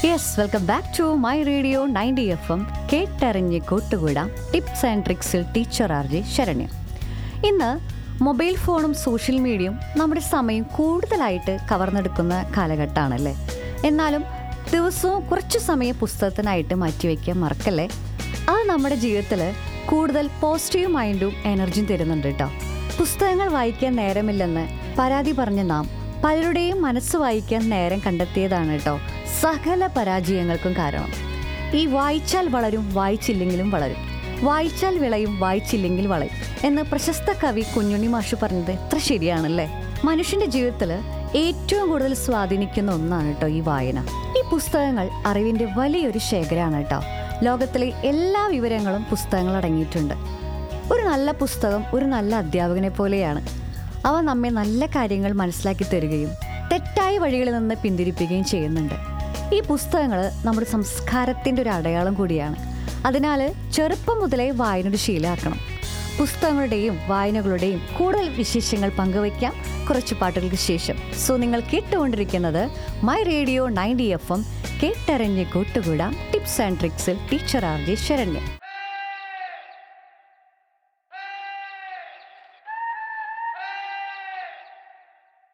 yes welcome back to my radio ninety F M കേട്ടറിഞ്ഞ് കൂട്ടുകൂടാം tips and ട്രിക്സിൽ teacher R J Saranya ഇന്ന് mobile ഫോണും സോഷ്യൽ മീഡിയയും നമ്മുടെ സമയം കൂടുതലായിട്ട് കവർന്നെടുക്കുന്ന കാലഘട്ടമാണല്ലേ എന്നാലും ദിവസവും കുറച്ച് സമയം പുസ്തകത്തിനായിട്ട് മാറ്റിവെക്കാൻ മറക്കല്ലേ അത് നമ്മുടെ ജീവിതത്തിൽ കൂടുതൽ പോസിറ്റീവ് മൈൻഡും എനർജിയും തരുന്നുണ്ട് കേട്ടോ പുസ്തകങ്ങൾ വായിക്കാൻ നേരമില്ലെന്ന് പരാതി പറഞ്ഞ നാം പലരുടെയും മനസ്സ് വായിക്കാൻ നേരം കണ്ടെത്തിയതാണ് കേട്ടോ സകല പരാജയങ്ങൾക്കും കാരണം ഈ വായിച്ചാൽ വളരും വായിച്ചില്ലെങ്കിലും വളരും വായിച്ചാൽ വിളയും വായിച്ചില്ലെങ്കിൽ വളയും എന്ന് പ്രശസ്ത കവി കുഞ്ഞുണ്ണി മാഷു പറഞ്ഞത് എത്ര ശരിയാണല്ലേ മനുഷ്യന്റെ ജീവിതത്തിൽ ഏറ്റവും കൂടുതൽ സ്വാധീനിക്കുന്ന ഒന്നാണ് കേട്ടോ ഈ വായന ഈ പുസ്തകങ്ങൾ അറിവിന്റെ വലിയൊരു ശേഖരമാണ് കേട്ടോ ലോകത്തിലെ എല്ലാ വിവരങ്ങളും പുസ്തകങ്ങൾ അടങ്ങിയിട്ടുണ്ട് ഒരു നല്ല പുസ്തകം ഒരു നല്ല അധ്യാപകനെ പോലെയാണ് അവ നമ്മെ നല്ല കാര്യങ്ങൾ മനസ്സിലാക്കി തരികയും തെറ്റായ വഴികളിൽ നിന്ന് പിന്തിരിപ്പിക്കുകയും ചെയ്യുന്നുണ്ട് ഈ പുസ്തകങ്ങൾ നമ്മുടെ സംസ്കാരത്തിൻ്റെ ഒരു അടയാളം കൂടിയാണ് അതിനാൽ ചെറുപ്പം മുതലേ വായനയുടെ ശീലമാക്കണം പുസ്തകങ്ങളുടെയും വായനകളുടെയും കൂടുതൽ വിശേഷങ്ങൾ പങ്കുവയ്ക്കാം കുറച്ച് പാട്ടുകൾക്ക് ശേഷം സോ നിങ്ങൾ കേട്ടുകൊണ്ടിരിക്കുന്നത് my radio ninety F M കേട്ടറിഞ്ഞ് കൂട്ടുകൂടാം ടിപ്സ് ആൻഡ് ട്രിക്സിൽ ടീച്ചർ ആർ ജെ ശരണ്യ